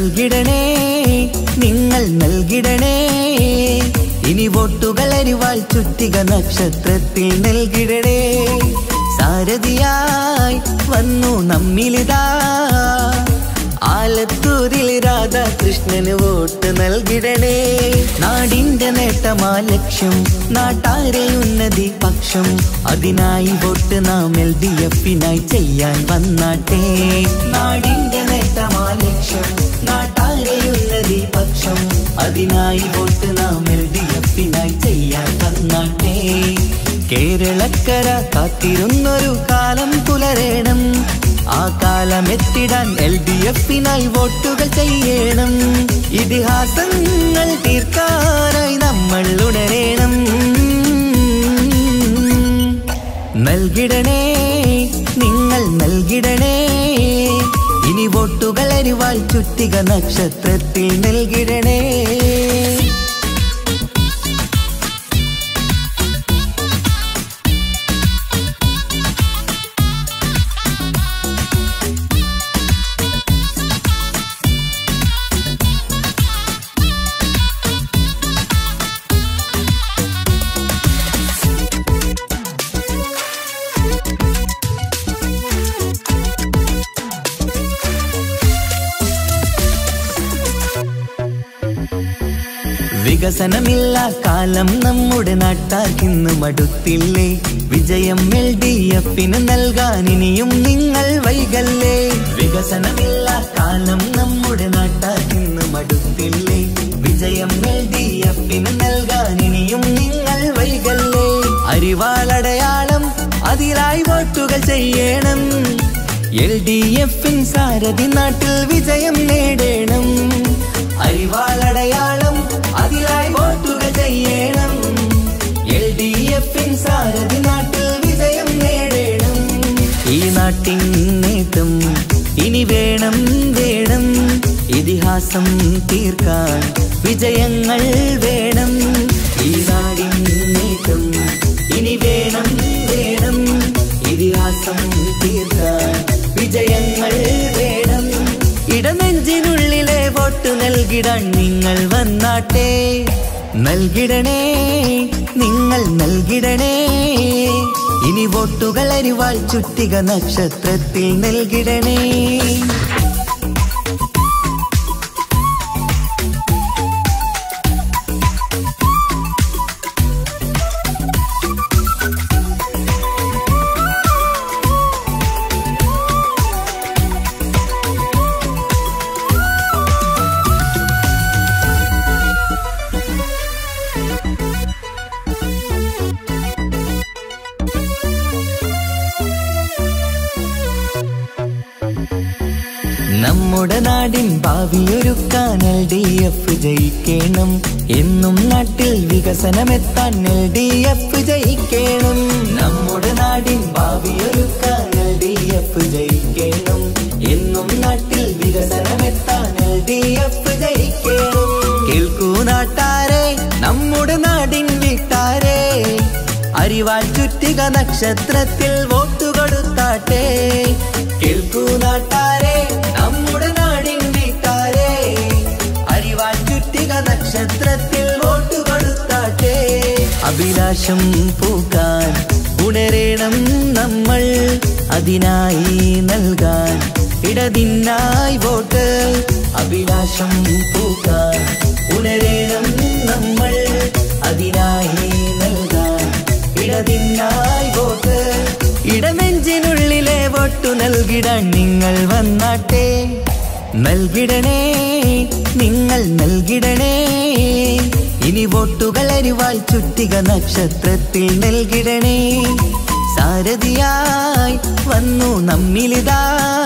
നൽകിടണേ നിങ്ങൾ നൽകിടണേ ഇനി വോട്ടുകൾ അരിവാൾ ചുറ്റിക നക്ഷത്രത്തിൽ നൽകിടണേ സാരഥിയായി വന്നു നമ്മിലിതാ ആലത്തൂരിൽ രാധാകൃഷ്ണന് വോട്ട് നൽകിടണേ നാടിന്റെ നേട്ടമാ ലക്ഷ്യം നാട്ടാരെ ഉന്നതി പക്ഷം അതിനായി വോട്ട് നാം എൽ ഡി എഫിനായി ചെയ്യാൻ വന്നാട്ടെ നാടിന്റെ നേട്ടമാ ലക്ഷ്യം നാട്ടാരെ ഉന്നതി പക്ഷം അതിനായി വോട്ട് നാം എൽ ഡി എഫിനായി ചെയ്യാൻ വന്നാട്ടെ കേരളക്കര കാത്തിരുന്നൊരു കാലം പുലരേണം ആ കാലം എത്തിടാൻ എൽ ഡി എഫിനായി വോട്ടുകൾ ചെയ്യണം ഇതിഹാസങ്ങൾ തീർക്കാനായി നമ്മൾ ഉണരേണം നൽകിടണേ നിങ്ങൾ നൽകിടണേ ഇനി വോട്ടുകൾ അരിവാൾ ചുറ്റിക നക്ഷത്രത്തിൽ നൽകിടണേ വികസനമില്ല കാലം നമ്മുടെ നാട്ടാർക്കിന്ന് മടുത്തില്ലേ വിജയം എൽ ഡി എഫിന് നൽകാൻ ഇനിയും നിങ്ങൾ വൈകല്ലേ വികസനമില്ല കാലം നമ്മുടെ നാട്ടാർക്കിന്ന് മടുത്തില്ലേ വിജയം എൽ ഡി എഫിന് നൽകാൻ ഇനിയും നിങ്ങൾ വൈകല്ലേ അരിവാളടയാളം അതിലായി വോട്ടുകൾ ചെയ്യണം എൽ ഡി എഫിൻ സാരഥി നാട്ടിൽ വിജയം നേടണം അരിവാളടയാളം അതിലായി വോട്ടുകൾ ചെയ്യണം എൽ ഡി എഫിൻ സാരഥി നാട്ടിൽ വിജയം നേടണം ഈ നാട്ടിൻ നേട്ടം ഇനി വേണം വേണം ഇതിഹാസം തീർക്കാൻ വിജയങ്ങൾ വേണം ഈ നാടിൻ നേട്ടം ഇനി വേണം വേണം ഇതിഹാസം തീർക്കാൻ വിജയങ്ങൾ വേണം ഇടനെഞ്ചിനുള്ളിലെ വോട്ട് നൽകിടാൻ നിങ്ങൾ വന്നാട്ടെ നൽകിടണേ നിങ്ങൾ നൽകിടണേ ഇനി വോട്ടുകൾ അരിവാൾ ചുറ്റിക നക്ഷത്രത്തിൽ നൽകിടണേ നമ്മുടെ നാടിൻ ഭാവിയൊരുക്കാൻ എൽ ഡി എഫ് ജയിക്കണം എന്നും നാട്ടിൽ വികസനമെത്താൻ എൽ ഡി എഫ് ജയിക്കണം നമ്മുടെ നാടിൻ ഭാവിയൊരുക്കാൻ എൽ ഡി എഫ് ജയിക്കണം എന്നും നാട്ടിൽ വികസനമെത്താൻ എൽ ഡി എഫ് ജയിക്കണം കേൾക്കൂ നാട്ടാരെ നമ്മുടെ നാടിൻ വീട്ടാരെ അരിവാൾ ചുറ്റിക നക്ഷത്രത്തിൽ വോട്ട് കൊടുത്താട്ടെ കേൾക്കൂ നാട്ടാരെ നമ്മുടെ നാടിൻ വീട്ടാരെ അരിവാൾ ചുറ്റിക നക്ഷത്രത്തിൽ വോട്ട് കൊടുത്താട്ടെ അഭിലാഷം പൂക്കാൻ ഉണരേണം നമ്മൾ അതിനായി നൽകാൻ ഇടതിനായി വോട്ട് അഭിലാഷം പൂക്കാൻ ഉണരേണം നമ്മൾ അതിനായി നൽകാൻ ഇടതിനായി വോട്ട് ഇടനെഞ്ചിനുള്ളിലെ വോട്ടു നൽകിടാൻ നിങ്ങൾ വന്നാട്ടെ നൽകിടണേ നിങ്ങൾ നൽകിടണേ ഇനി വോട്ടുകൾ അരിവാൾ ചുറ്റിക നക്ഷത്രത്തിൽ നൽകിടണേ സാരഥിയായി വന്നു നമ്മിലിതാ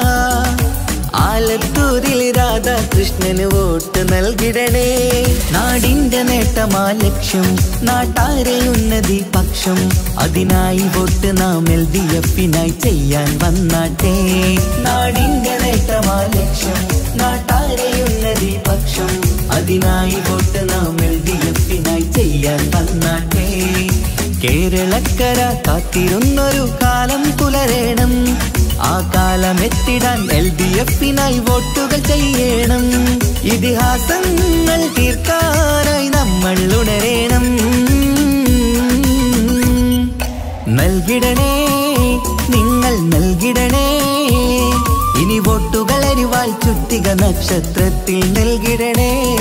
ആലത്തൂരിൽ രാധാകൃഷ്ണന് വോട്ട് നൽകിടണേ നാടിന്റെ നേട്ടമാ ലക്ഷ്യം നാട്ടാരെ ഉന്നതി പക്ഷം അതിനായി വോട്ട് നാം എൽ ഡി എഫിനായി ചെയ്യാൻ വന്നാട്ടെ നാടിന്റെ നേട്ടമാ ലക്ഷ്യം നാട്ടാരെ ഉന്നതി പക്ഷം അതിനായി വോട്ട് നാം എൽ ഡി എഫിനായി ചെയ്യാൻ വന്നാട്ടെ കേരളക്കര കാത്തിരുന്നൊരു കാലം പുലരേണം ആ കാലമെത്തിടാൻ എൽ ഡി എഫിനായി വോട്ടുകൾ ചെയ്യണം ഇതിഹാസങ്ങൾ തീർക്കാനായി നമ്മൾ ഉണരേണം നൽകിടണേ നിങ്ങൾ നൽകിടണേ ഇനി വോട്ടുകൾ അരിവാൾ ചുറ്റിക നക്ഷത്രത്തിൽ നൽകിടണേ